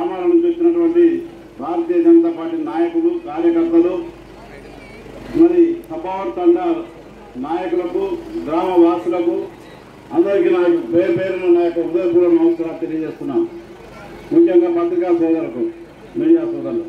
గ్రామాల నుంచి వచ్చినటువంటి భారతీయ జనతా పార్టీ నాయకులు కార్యకర్తలు మరి సపావర్ తండ నాయకులకు గ్రామ వాసులకు అందరికీ నా యొక్క పేరు పేరున నా యొక్క హృదయపూర్వక నమస్కారాలు తెలియజేస్తున్నాను ముఖ్యంగా పత్రికా సోదరులకు మీడియా సోదరులు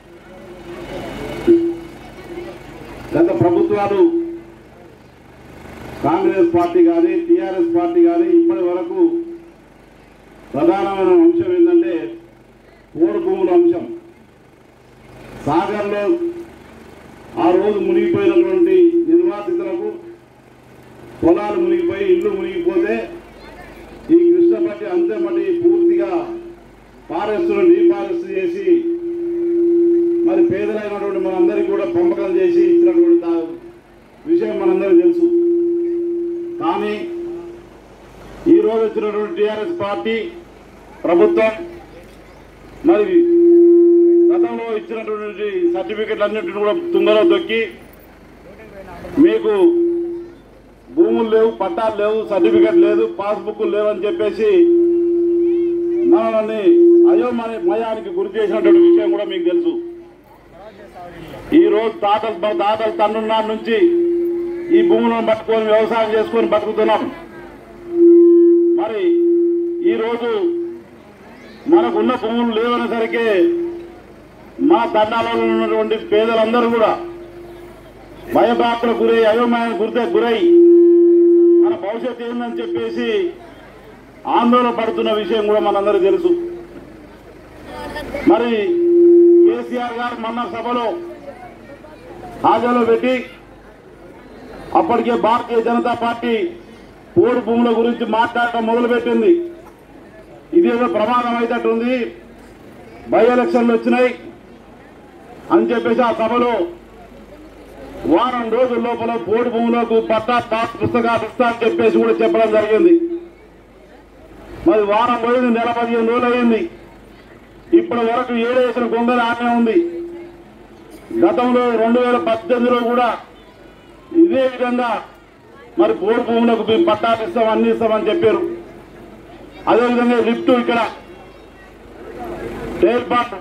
గత ప్రభుత్వాలు కాంగ్రెస్ పార్టీ కానీ టీఆర్ఎస్ పార్టీ కానీ ఇప్పటి వరకు ప్రధానమైన అంశం ఏంటంటే ఓడు భూముల అంశం సాగర్లో ఆ రోజు మునిగిపోయినటువంటి నిర్వాసితులకు పొలాలు మునిగిపోయి ఇల్లు మునిగిపోతే ఈ కృష్ణపట్టి అంతేమటి పూర్తిగా ఫారెస్టును డీఫారెస్ట్ చేసి మరి పేదలైనటువంటి మనందరికీ కూడా పంపకం చేసి ఇచ్చినటువంటి దా- విషయం మనందరికీ తెలుసు కానీ ఈ రోజు వచ్చినటువంటి టిఆర్ఎస్ పార్టీ ప్రభుత్వం మరి గతంలో ఇచ్చినటువంటి సర్టిఫికెట్లు అన్నింటిని కూడా తుంగలో దొక్కి మీకు భూములు లేవు పట్టాలు లేవు సర్టిఫికెట్ లేదు పాస్బుక్ లేవని చెప్పేసి మనల్ని అయోమయ మయానికి గురి చేసినటువంటి విషయం కూడా మీకు తెలుసు ఈ రోజు తాతలు మన తాతలు తండ్రున్నారి నుంచి ఈ భూములను పట్టుకొని వ్యవసాయం చేసుకొని బతుకుతున్నాం మరి ఈ రోజు మనకున్న భూములు లేవనేసరికి మా తండాలలో ఉన్నటువంటి పేదలందరూ కూడా భయభాక్తులకు గురై అయోమయానికి గురితే గురై మన భవిష్యత్తు ఏందని చెప్పేసి ఆందోళన పడుతున్న విషయం కూడా మనందరికీ తెలుసు మరి కేసీఆర్ గారు మొన్న సభలో హాజరులో పెట్టి అప్పటికే భారతీయ జనతా పార్టీ పోడు భూముల గురించి మాట్లాడటం మొదలుపెట్టింది ఇది ఏదో ప్రమాదం అయినట్టుంది బై ఎలక్షన్లు వచ్చినాయి అని చెప్పేసి ఆ సభలో వారం రోజుల లోపల పోడు భూములకు పట్టా పాస్ పుస్తకాలు ఇస్తా అని చెప్పేసి కూడా చెప్పడం జరిగింది మరి వారం పోయింది నెల పదిహేను రోజులు అయింది ఇప్పటి వరకు ఏడేసిన గొంగలు ఆనే ఉంది గతంలో రెండు వేల పద్దెనిమిదిలో కూడా ఇదే విధంగా మరి పోడు భూములకు మేము పట్టాలు ఇస్తాం అన్ని ఇస్తామని చెప్పారు అదేవిధంగా లిఫ్ట్ ఇక్కడ టేర్పాట్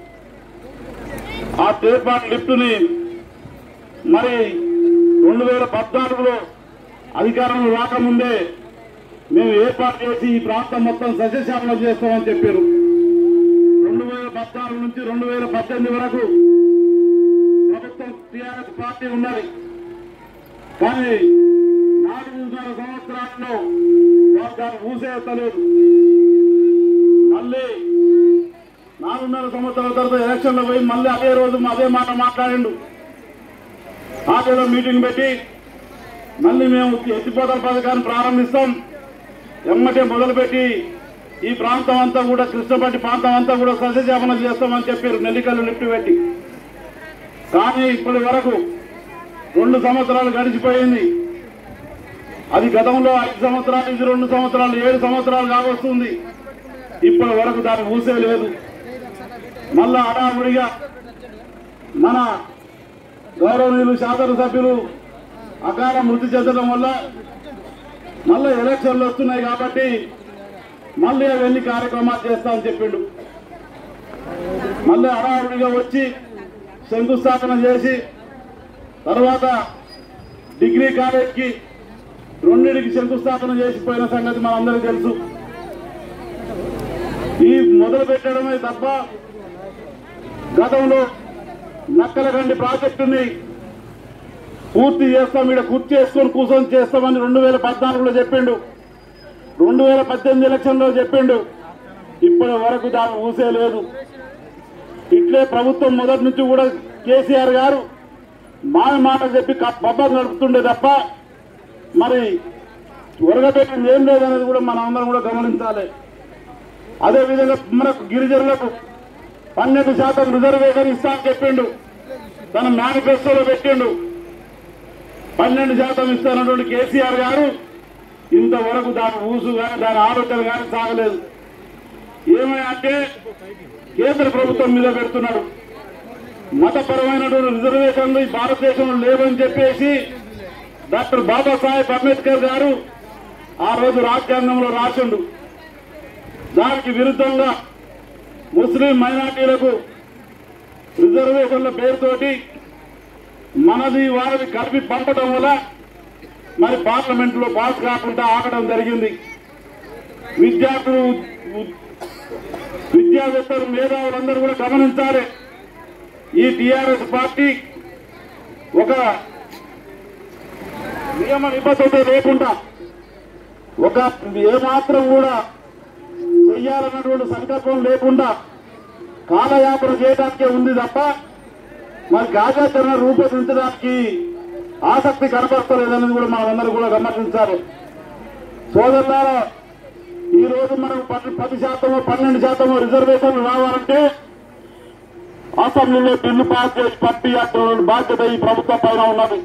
ఆ టేర్పాట్ లిఫ్ట్ ని మరి రెండు వేల పద్నాలుగులో అధికారంలో రాకముందే మేము ఏర్పాటు చేసి ఈ ప్రాంతం మొత్తం సస్యశామలం చేస్తామని చెప్పారు రెండు వేల పద్నాలుగు నుంచి రెండు వేల పద్దెనిమిది వరకు ప్రభుత్వం టీఆర్ఎస్ పార్టీ ఉన్నది కానీ నాలుగున్నర సంవత్సరాల్లో వారు దాన్ని ఊసేస్తలేదు మళ్ళీ నాలుగున్నర సంవత్సరాల తర్వాత ఎలక్షన్లో పోయి మళ్ళీ అదే రోజు అదే మాట మాట్లాడిండు పార్టీలో మీటింగ్ పెట్టి మళ్ళీ మేము ఎత్తిపోతల పథకాన్ని ప్రారంభిస్తాం ఎమ్మటే మొదలుపెట్టి ఈ ప్రాంతం అంతా కూడా కృష్ణపట్టి ప్రాంతం అంతా కూడా సస్యశాపనం చేస్తామని చెప్పారు నెల్లికల్లు లిఫ్ట్ పెట్టి కానీ ఇప్పటి వరకు రెండు సంవత్సరాలు గడిచిపోయింది అది గతంలో ఐదు సంవత్సరాలు ఇది రెండు సంవత్సరాలు ఏడు సంవత్సరాలు కావస్తుంది ఇప్పటి వరకు దాన్ని ఊసే లేదు మళ్ళా హడావుడిగా మన గౌరవనీయులు శాసనసభ్యులు అకాల మృతి చెందడం వల్ల మళ్ళీ ఎలక్షన్లు వస్తున్నాయి కాబట్టి మళ్ళీ అవన్నీ కార్యక్రమాలు చేస్తామని చెప్పిండు మళ్ళీ హడావుడిగా వచ్చి శంకుస్థాపన చేసి తర్వాత డిగ్రీ కాలేజ్కి రెండింటికి శంకుస్థాపన చేసిపోయిన సంగతి మనందరికీ తెలుసు ఈ మొదలు పెట్టడమే తప్ప గతంలో నక్కలగండి ప్రాజెక్టుని పూర్తి చేస్తాం ఇక్కడ కుర్చీ చేసుకొని కూర్చొని చేస్తామని రెండు వేల పద్నాలుగులో చెప్పిండు రెండు వేల పద్దెనిమిది ఎలక్షన్లో చెప్పిండు ఇప్పటి వరకు దాన్ని ఊసే లేదు ఇట్లే ప్రభుత్వం మొదటి నుంచి కూడా కేసీఆర్ గారు మాయ మాట చెప్పి పబ్బం నడుపుతుండే తప్ప మరి ఒరగబెట్టింది ఏం లేదనేది కూడా మనం అందరం కూడా గమనించాలి అదేవిధంగా మనకు గిరిజనులకు పన్నెండు శాతం రిజర్వేషన్ ఇస్తామని చెప్పిండు తన మేనిఫెస్టోలో పెట్టిండు పన్నెండు శాతం ఇస్తానటువంటి కేసీఆర్ గారు ఇంతవరకు దాని ఊసు కానీ దాని ఆలోచన కానీ సాగలేదు ఏమని అంటే కేంద్ర ప్రభుత్వం మీద పెడుతున్నాడు మతపరమైనటువంటి రిజర్వేషన్లు ఈ భారతదేశంలో లేవని చెప్పేసి డాక్టర్ బాబాసాహెబ్ అంబేద్కర్ గారు ఆ రోజు రాజ్యాంగంలో రాసిండు దానికి విరుద్ధంగా ముస్లిం మైనార్టీలకు రిజర్వేషన్ల పేరుతోటి మనది వారిది కలిపి పంపడం వల్ల మరి పార్లమెంట్ లో పాస్ కాకుండా ఆగడం జరిగింది విద్యార్థులు ఉ- విద్యావేత్తలు మేధావులందరూ కూడా గమనించాలి ఈ టిఆర్ఎస్ పార్టీ ఒక నియమ నిబద్ధత లేకుండా ఒక ఏమాత్రం కూడా చెయ్యాలన్నటువంటి సంకల్పం లేకుండా కాలయాపన చేయడానికే ఉంది తప్ప మరి కార్యాచరణ రూపొందించడానికి ఆసక్తి కనపడతలేదనేది కూడా మనందరూ కూడా గమనించాలి సోదరులారా ఈ రోజు మనం పది పది శాతము పన్నెండు శాతము రిజర్వేషన్లు రావాలంటే అసెంబ్లీలో బిల్లు పాస్ చేసి పంపించాల్సిన బాధ్యత ఈ ప్రభుత్వం పైన ఉన్నది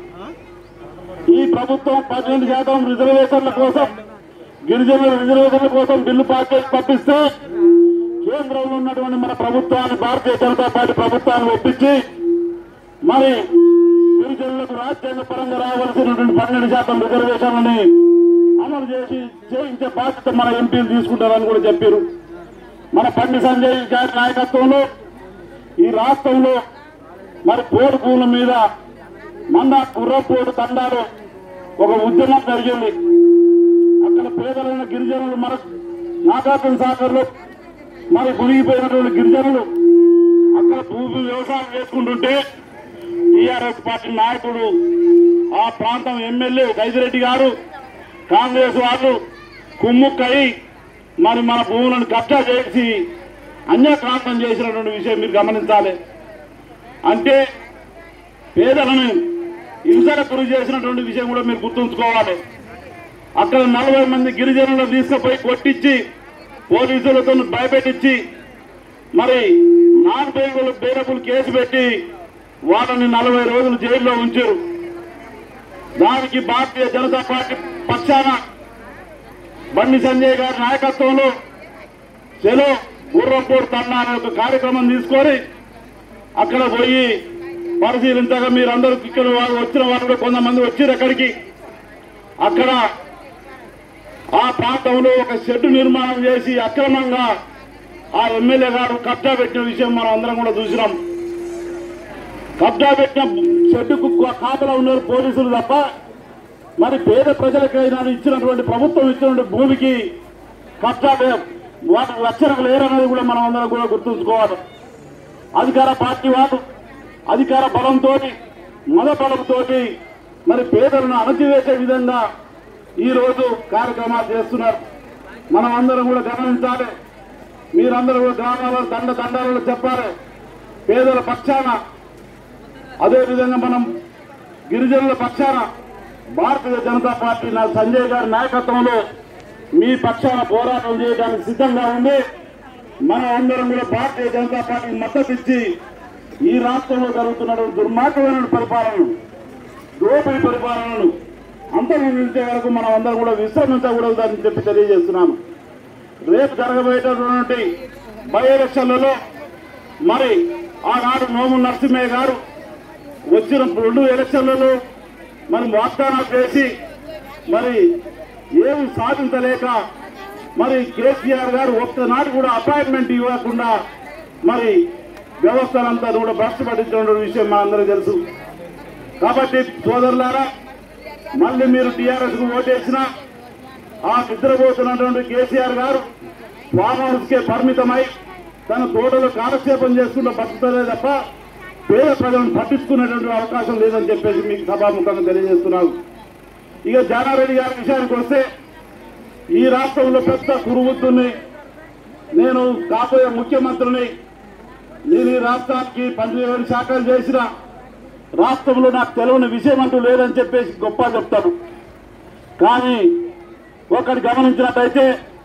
ఈ ప్రభుత్వం పన్నెండు శాతం రిజర్వేషన్ల కోసం గిరిజనుల రిజర్వేషన్ల కోసం బిల్లు పాస్ చేసి పంపిస్తే కేంద్రంలో ఉన్నటువంటి మన ప్రభుత్వాన్ని భారతీయ జనతా పార్టీ ప్రభుత్వాన్ని ఒప్పించి మరి గిరిజనులకు రాజ్యాంగ పరంగా రావాల్సినటువంటి పన్నెండు శాతం రిజర్వేషన్లని అమలు చేసి చేయించే బాధ్యత మన ఎంపీలు తీసుకుంటారని కూడా చెప్పారు మన పండి సంజయ్ గారి నాయకత్వంలో ఈ రాష్ట్రంలో మరి పోడు భూముల మీద మంద కుర్రపోడు తండాలు ఒక ఉద్యమం జరిగింది అక్కడ పేదలైన గిరిజనులు మన నాగార్జున సాగర్లో మరి మునిగిపోయినటువంటి గిరిజనులు అక్కడ భూమి వ్యవసాయం చేసుకుంటుంటే టీఆర్ఎస్ పార్టీ నాయకుడు ఆ ప్రాంతం ఎమ్మెల్యే గైదిరెడ్డి గారు కాంగ్రెస్ వాళ్ళు కుమ్ముక్కై మరి మన భూములను కబ్జా చేసి అన్యక్రాంతం చేసినటువంటి విషయం మీరు గమనించాలి అంటే పేదలను హింసలకు గురి చేసినటువంటి విషయం కూడా మీరు గుర్తుంచుకోవాలి అక్కడ నలభై మంది గిరిజనులను తీసుకుపోయి కొట్టించి పోలీసులతో భయపెట్టించి మరి నాన్ బెయిలబుల్ బెయిలబుల్ కేసు పెట్టి వాళ్ళని నలభై రోజులు జైల్లో ఉంచారు దానికి భారతీయ జనతా పార్టీ పక్షాన బండి సంజయ్ గారి నాయకత్వంలో చెలో గుర్రంపూర్ తన్నా అనే ఒక కార్యక్రమం తీసుకొని అక్కడ పోయి పరిశీలించగా మీరందరూ ఇక్కడ వారు వచ్చిన వారు కూడా కొంతమంది వచ్చారు అక్కడికి అక్కడ ఆ ప్రాంతంలో ఒక షెడ్ నిర్మాణం చేసి అక్రమంగా ఆ ఎమ్మెల్యే గారు కబ్జా పెట్టిన విషయం మనం అందరం కూడా చూసినాం కబ్జా పెట్టిన షెడ్డుకు కాపలా ఉన్నారు పోలీసులు తప్ప మరి పేద ప్రజలకైనా ఇచ్చినటువంటి ప్రభుత్వం ఇచ్చినటువంటి భూమికి కబ్జా లే- వాటికి రక్షణ లేరనేది కూడా మనం అందరం కూడా గుర్తుంచుకోవాలి అధికార పార్టీ వారు అధికార బలంతో మద బలంతో మరి పేదలను అణచివేసే విధంగా ఈ రోజు కార్యక్రమాలు చేస్తున్నారు మనం అందరం కూడా గమనించాలి మీరందరూ కూడా గ్రామాలలో దండ దండాలలో చెప్పాలి పేదల పక్షాన అదేవిధంగా మనం గిరిజనుల పక్షాన భారతీయ జనతా పార్టీ నా సంజయ్ గారి నాయకత్వంలో మీ పక్షాన పోరాటం చేయడానికి సిద్ధంగా ఉంది మనం అందరం కూడా భారతీయ జనతా పార్టీకి మద్దతు ఇచ్చి ఈ రాష్ట్రంలో జరుగుతున్న దుర్మార్గమైన పరిపాలనను దోపిడీ పరిపాలనను అంతర్నించే వరకు మనం అందరం కూడా విశ్రమించకూడదు అని చెప్పి తెలియజేస్తున్నాను రేపు జరగబోయేటటువంటి బై ఎలక్షన్లలో మరి ఆనాడు నోము నరసింహయ్య గారు వచ్చిన రెండు ఎలక్షన్లలో మరి వాగ్దానాలు చేసి మరి ఏమి సాధించలేక మరి కేసీఆర్ గారు ఒక్కనాడు కూడా అపాయింట్మెంట్ ఇవ్వకుండా మరి వ్యవస్థలంతా కూడా భ్రష్టు పట్టించిన విషయం మనందరికీ తెలుసు కాబట్టి సోదరులారా మళ్ళీ మీరు టీఆర్ఎస్ కు ఓటేసినా ఆ నిద్రపోతున్నటువంటి కేసీఆర్ గారు ఫామ్ హౌస్ కే పరిమితమై తన తోటలో కాలక్షేపం చేసుకుంటూ బతుకుతలే తప్ప పేద ప్రజలను పట్టించుకునేటువంటి అవకాశం లేదని చెప్పేసి మీకు సభాముఖంగా తెలియజేస్తున్నాను ఇక జానారెడ్డి గారి విషయానికి వస్తే ఈ రాష్ట్రంలో పెద్ద కురువుద్దుని నేను కాబోయే ముఖ్యమంత్రిని నేను ఈ రాష్ట్రానికి పదిహేడు శాఖలు చేసిన రాష్ట్రంలో నాకు తెలియని విషయం అంటూ లేదని చెప్పేసి గొప్ప చెప్తాను కానీ ఒకటి గమనించినట్టయితే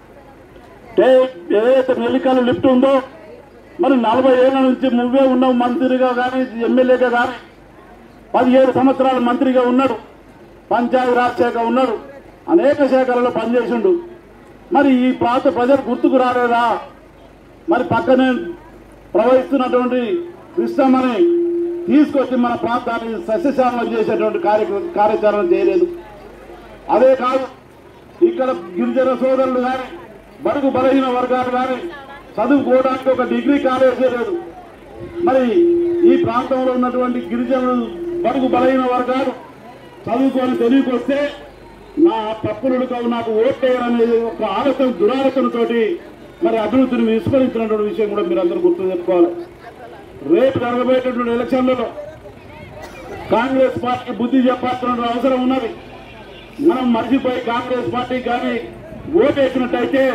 టే- ఏదైతే మెలికల్ లిఫ్ట్ ఉందో మరి నలభై ఏళ్ల నుంచి నువ్వే ఉన్నావు మంత్రిగా కానీ ఎమ్మెల్యేగా కానీ పదిహేడు సంవత్సరాలు మంత్రిగా ఉన్నాడు పంచాయతీ రాజ్ శాఖ ఉన్నాడు అనేక శాఖలలో పనిచేసిండు మరి ఈ ప్రాంత ప్రజలు గుర్తుకు రాలేదా మరి పక్కనే ప్రవహిస్తున్నటువంటి కృష్ణమ్మని తీసుకొచ్చి మన ప్రాంతాన్ని సస్యశామలం చేసేటువంటి కార్య కార్యాచరణ చేయలేదు అదే కాదు ఇక్కడ గిరిజన సోదరులు కానీ బడుగు బలహీన వర్గాలు కానీ చదువుకోవడానికి ఒక డిగ్రీ కాలేజీ లేదు మరి ఈ ప్రాంతంలో ఉన్నటువంటి గిరిజనులు బడుగు బలైన వర్గాలు చదువుకొని తెలియకొస్తే నా తప్పులుడుకవు నాకు ఓట్లేయరనేది ఒక ఆలోచన దురాలోచనతోటి మరి అభివృద్ధిని విస్మరించినటువంటి విషయం కూడా మీరు అందరూ గుర్తు తెచ్చుకోవాలి రేపు జరగబోయేటటువంటి ఎలక్షన్లలో కాంగ్రెస్ పార్టీకి బుద్ధి చెప్పాల్సిన అవసరం ఉన్నది మనం మర్చిపోయి కాంగ్రెస్ పార్టీకి కానీ ఓటేసినట్టయితే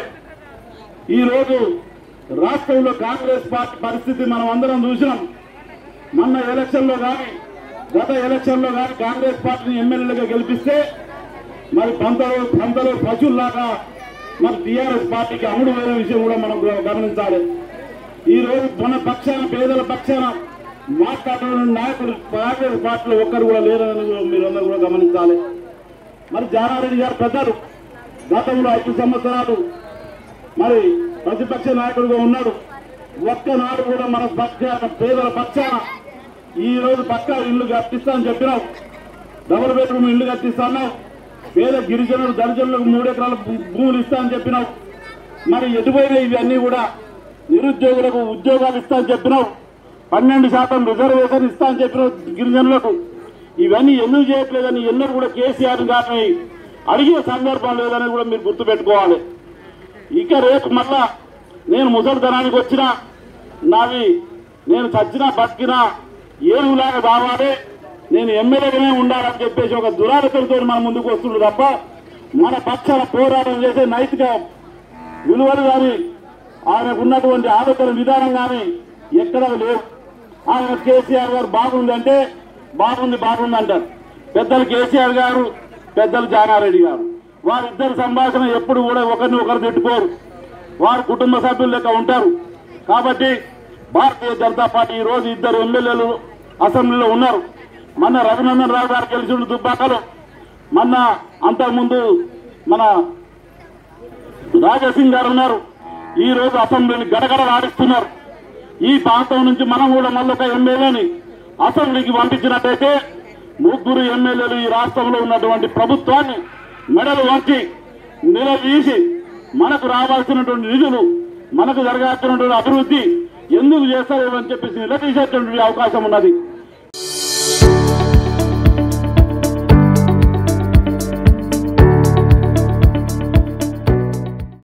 ఈ రోజు రాష్ట్రంలో కాంగ్రెస్ పార్టీ పరిస్థితి మనం అందరం చూసినాం మొన్న ఎలక్షన్ లో కానీ గత ఎలక్షన్ లో కానీ కాంగ్రెస్ పార్టీని ఎమ్మెల్యేలుగా గెలిపిస్తే మరి పంతలో పంతలో పశువుల్లాగా మరి టీఆర్ఎస్ పార్టీకి అమ్ముడు పోయిన విషయం కూడా మనం గమనించాలి ఈ రోజు మన పక్షాన పేదల పక్షాన మాట్లాడిన నాయకుడు కాంగ్రెస్ పార్టీలో ఒక్కరు కూడా లేరని మీరందరూ కూడా గమనించాలి మరి జానారెడ్డి గారు పెద్దలు గతంలో ఐదు సంవత్సరాలు మరి ప్రతిపక్ష నాయకుడిగా ఉన్నాడు ఒక్కనాడు కూడా మన పక్షాన పేదల పక్షాన ఈ రోజు పక్కా ఇల్లు కట్టిస్తా అని చెప్పినావు డబుల్ బెడ్రూమ్ ఇల్లు కట్టిస్తాన్నావు పేద గిరిజనులు దరిజనులకు మూడు ఎకరాల భూ- భూములు ఇస్తా అని చెప్పినావు మరి ఎటుపోయిన ఇవన్నీ కూడా నిరుద్యోగులకు ఉద్యోగాలు ఇస్తా అని చెప్పినావు పన్నెండు శాతం రిజర్వేషన్ ఇస్తా అని చెప్పినావు గిరిజనులకు ఇవన్నీ ఎందుకు చేయట్లేదని ఎన్నడూ కూడా కేసీఆర్ గారిని అడిగిన సందర్భం లేదని కూడా మీరు గుర్తుపెట్టుకోవాలి ఇక రేపు మళ్ళా నేను ముసలితనానికి వచ్చినా నావి నేను చచ్చినా బతికినా ఏనుగులాగా కావాలి నేను ఎమ్మెల్యేగానే ఉండాలని చెప్పేసి ఒక దురాలోచనతో మన ముందుకు వస్తుండ్రు తప్ప మన పక్షాన పోరాటం చేసే నైతిక విలువలు కానీ ఆయనకు ఉన్నటువంటి ఆలోచన విధానం కానీ ఎక్కడా లేవు ఆయన కేసీఆర్ గారు బాగుంది అంటే బాగుంది బాగుంది అంటారు పెద్దలు కేసీఆర్ గారు పెద్దలు జానారెడ్డి గారు వారిద్దరి సంభాషణ ఎప్పుడు కూడా ఒకరిని ఒకరు తిట్టుకోరు వారు కుటుంబ సభ్యులు లెక్క ఉంటారు కాబట్టి భారతీయ జనతా పార్టీ ఈ రోజు ఇద్దరు ఎమ్మెల్యేలు అసెంబ్లీలో ఉన్నారు మొన్న రఘునందన్ రావు గారు గెలిచిండు దుబ్బాకలో మొన్న అంతకుముందు మన రాజాసింగ్ గారు ఉన్నారు ఈ రోజు అసెంబ్లీని గడగడ ఆడిస్తున్నారు ఈ ప్రాంతం నుంచి మనం కూడా మళ్ళొక ఎమ్మెల్యేని అసెంబ్లీకి పంపించినట్టయితే ముగ్గురు ఎమ్మెల్యేలు ఈ రాష్ట్రంలో ఉన్నటువంటి ప్రభుత్వాన్ని మెడలు వంచి నిలదీసి మనకు రావాల్సినటువంటి నిధులు మనకు జరగాల్సినటువంటి అభివృద్ధి ఎందుకు చేస్తారు అని చెప్పేసి నిలదీసేటువంటి అవకాశం ఉన్నది